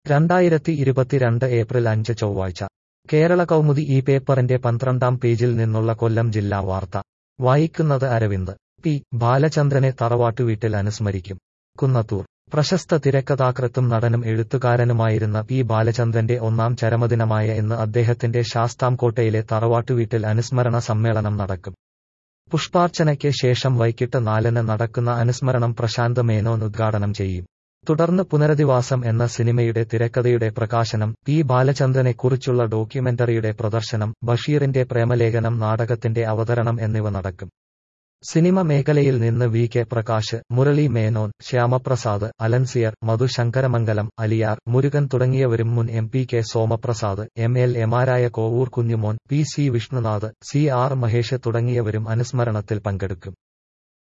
രണ്ടായിരത്തി ഇരുപത്തിരണ്ട് ഏപ്രിൽ അഞ്ച് ചൊവ്വാഴ്ച കേരള കൗമുദി ഈ പേപ്പറിന്റെ പന്ത്രണ്ടാം പേജിൽ നിന്നുള്ള കൊല്ലം ജില്ലാ വാർത്ത വായിക്കുന്നത് അരവിന്ദ് പി ബാലചന്ദ്രനെ തറവാട്ടുവീട്ടിൽ അനുസ്മരിക്കും കുന്നത്തൂർ പ്രശസ്ത തിരക്കഥാകൃത്തും നടനും എഴുത്തുകാരനുമായിരുന്ന പി ബാലചന്ദ്രന്റെ ഒന്നാം ചരമദിനമായ ഇന്ന് അദ്ദേഹത്തിന്റെ ശാസ്താംകോട്ടയിലെ തറവാട്ടുവീട്ടിൽ അനുസ്മരണ സമ്മേളനം നടക്കും പുഷ്പാർച്ചനയ്ക്ക് ശേഷം വൈകിട്ട് നാലിന് നടക്കുന്ന അനുസ്മരണം പ്രശാന്ത് മേനോൻ ഉദ്ഘാടനം ചെയ്യും തുടർന്ന് പുനരധിവാസം എന്ന സിനിമയുടെ തിരക്കഥയുടെ പ്രകാശനം പി ബാലചന്ദ്രനെക്കുറിച്ചുള്ള ഡോക്യുമെന്ററിയുടെ പ്രദർശനം ബഷീറിന്റെ പ്രേമലേഖനം നാടകത്തിന്റെ അവതരണം എന്നിവ നടക്കും സിനിമ മേഖലയിൽ നിന്ന് വി കെ പ്രകാശ് മുരളി മേനോൻ ശ്യാമപ്രസാദ് അലൻസിയർ മധു ശങ്കരമംഗലം അലിയാർ മുരുകൻ തുടങ്ങിയവരും മുൻ M P K Somaprasad M L എമാരായ Kovoor Kunjumon P C Vishnunath C R Mahesh തുടങ്ങിയവരും അനുസ്മരണത്തിൽ പങ്കെടുക്കും